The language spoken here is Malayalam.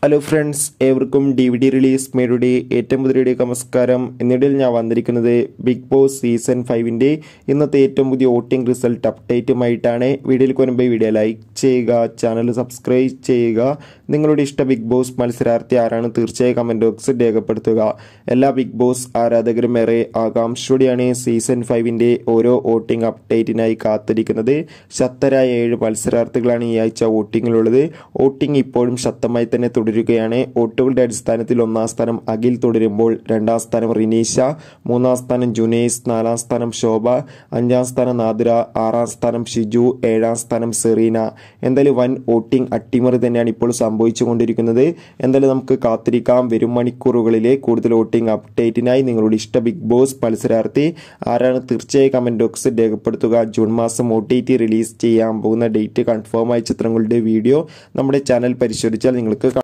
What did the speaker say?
ഹലോ ഫ്രണ്ട്സ് ഏവർക്കും ഡി വി ഡി റിലീസ് മേരുടെ ഏറ്റവും പുതിയ വീഡിയോ നമസ്കാരം എന്നിടയിൽ ഞാൻ വന്നിരിക്കുന്നത് ബിഗ് ബോസ് സീസൺ ഫൈവിൻ്റെ ഇന്നത്തെ ഏറ്റവും പുതിയ വോട്ടിംഗ് റിസൾട്ട് അപ്ഡേറ്റുമായിട്ടാണ് വീഡിയോയിൽ വരുമ്പോൾ വീഡിയോ ലൈക്ക് ചെയ്യുക ചാനൽ സബ്സ്ക്രൈബ് ചെയ്യുക നിങ്ങളുടെ ഇഷ്ട ബിഗ് ബോസ് മത്സരാർത്ഥി ആരാണ് തീർച്ചയായും കമൻറ്റ് ബോക്സിൽ രേഖപ്പെടുത്തുക എല്ലാ ബിഗ് ബോസ് ആരാധകരും ഏറെ ആകാംക്ഷയോടെയാണ് സീസൺ ഫൈവിൻ്റെ ഓരോ വോട്ടിംഗ് അപ്ഡേറ്റിനായി കാത്തിരിക്കുന്നത് ശക്തരായ ഏഴ് മത്സരാർത്ഥികളാണ് ഈ ആഴ്ച വോട്ടിങ്ങിലുള്ളത് വോട്ടിംഗ് ഇപ്പോഴും ശക്തമായി തന്നെ തുടരുകയാണ് വോട്ടുകളുടെ അടിസ്ഥാനത്തിൽ ഒന്നാം സ്ഥാനം അഖിൽ തുടരുമ്പോൾ രണ്ടാം സ്ഥാനം റിനീഷ മൂന്നാം സ്ഥാനം ജുനേസ് നാലാം സ്ഥാനം ശോഭ അഞ്ചാം സ്ഥാനം നാദിര ആറാം സ്ഥാനം ഷിജു ഏഴാം സ്ഥാനം സെറീന എന്തായാലും വൻ വോട്ടിംഗ് അട്ടിമറി തന്നെയാണ് ഇപ്പോൾ സംഭവിച്ചുകൊണ്ടിരിക്കുന്നത് എന്തായാലും നമുക്ക് കാത്തിരിക്കാം വരും മണിക്കൂറുകളിലെ കൂടുതൽ വോട്ടിംഗ് അപ്ഡേറ്റിനായി നിങ്ങളുടെ ഇഷ്ട ബിഗ് ബോസ് മത്സരാർത്ഥി ആരാണ് തീർച്ചയായും കമന്റ് ബോക്സിൽ രേഖപ്പെടുത്തുക ജൂൺ മാസം ഒ ടി ടി റിലീസ് ചെയ്യാൻ പോകുന്ന ഡേറ്റ് കൺഫേം ആയ ചിത്രങ്ങളുടെ വീഡിയോ നമ്മുടെ ചാനൽ പരിശോധിച്ചാൽ നിങ്ങൾക്ക്